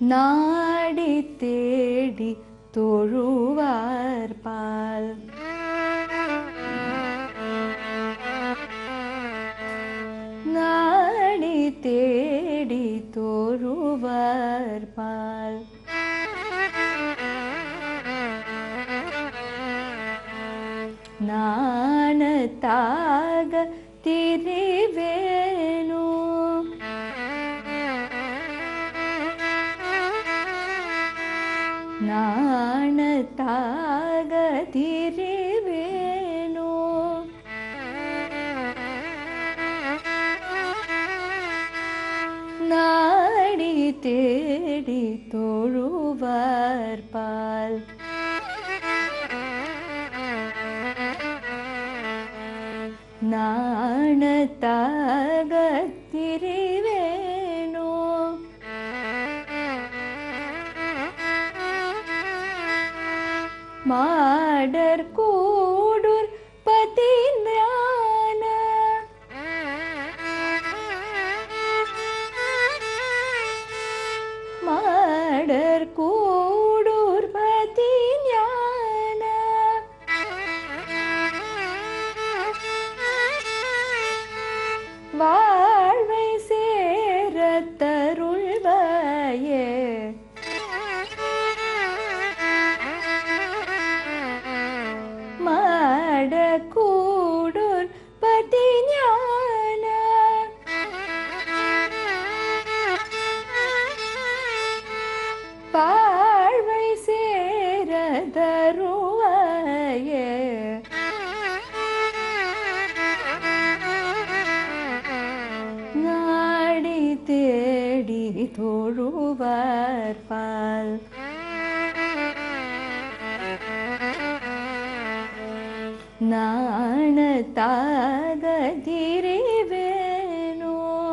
நாடி தேடி தொழுவார் பால் நாடி தேடி தொழுவார் பால் நாணத்தாக திரிவேணு நாணத்தாக திரிவேணு நாடி தேடி தொழுவார் பால் நாணத்தாக திரிவேணோ மாடர் கூடுர் பதிஞான மாடர் கூடுர் பதிஞான வாழ்வை சேர தருள்வாயே மாட கூடூர் பதிஞான வாழ்வை சேர தருவாயே நாடி தேடி தொழுவார் பால் நாணத்தாக திரிவேணோ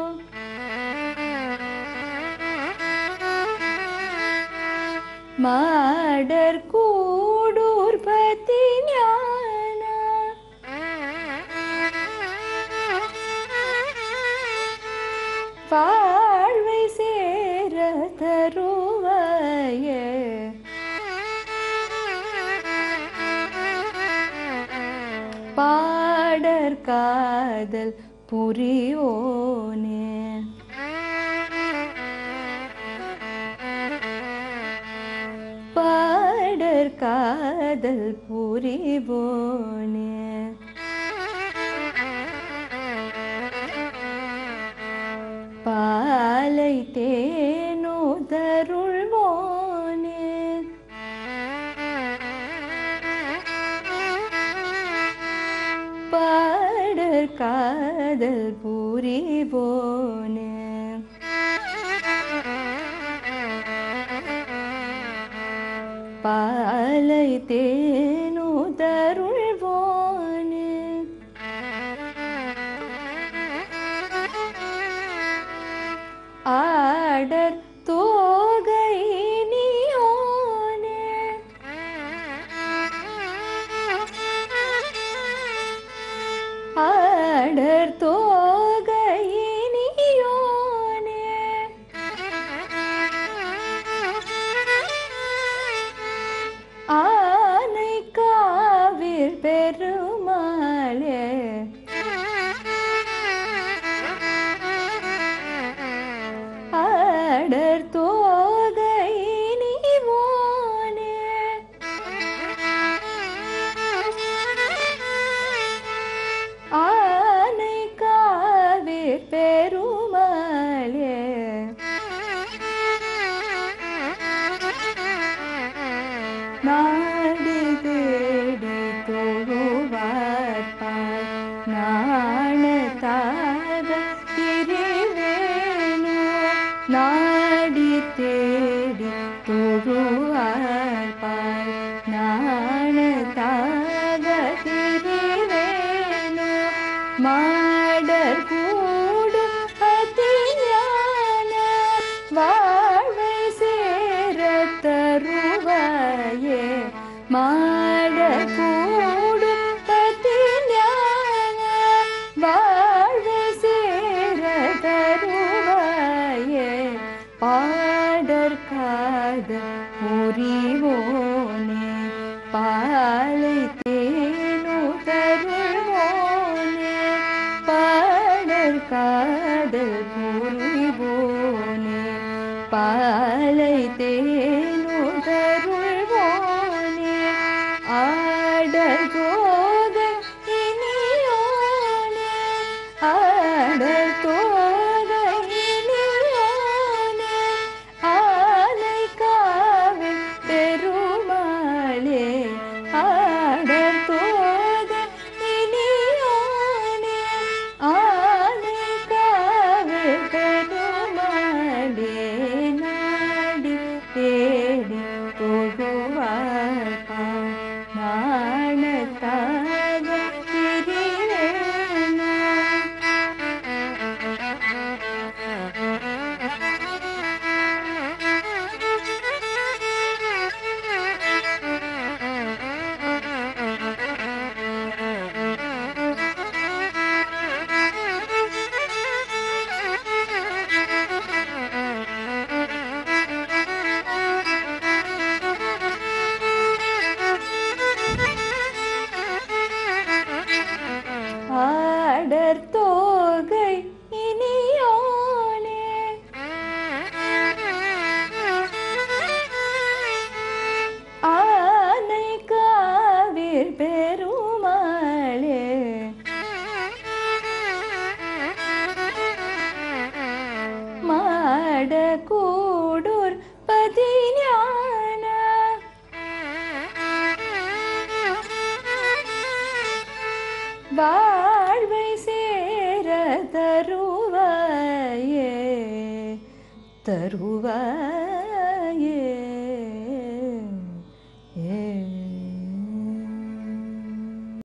மாடர் கூடூர் பத்தி ஞான வாழ்வை சேர தருவாயே பாடர் காதல் புரியோனே பாடர் காதல் புரிவோனே பாலை தேனுதருள்வோனே பாடர் காதல் புரிவோனே பாலை தேனுதருள்வோனே ஆடர் தோகை நீயோனே ஆடர் தோகை நீயோனே ஆனை காவிர் பெருமாளே ஆடர் தோகை நீவோனே ஆனை காவிர் பெருமாளே நாடி தேடி தொழுவார் பால் நாணத்தாக திரிவேணு நாடி தேடி தொழுவார் பால் நாணத்தாக திரிவேணு மாடர் கூடு அதிஞான வாழ்வை சேர தருவாயே மாட கூடு பதிஞான வாழ்வை சேர தருவாயே பாடற்கா காதல் புரிவோனே பாலை தேனுதருள்வோனே ஆடல் போக இனியோனே ஆடல் போக இனியோனே ஆலை காவில் பெருமாளே ஆடல் போக இனியோனே ஆலை காவில் பெருமாளே நாடி தேடி போகுவார்பா நாணத்தாக திரிவேனா ஆடர் தோகை இனியோனே ஆனை காவிர் பெருமாளே மாட கூடூர் பதிஞான வாழ்வை சேர தருவாயே தருவாயே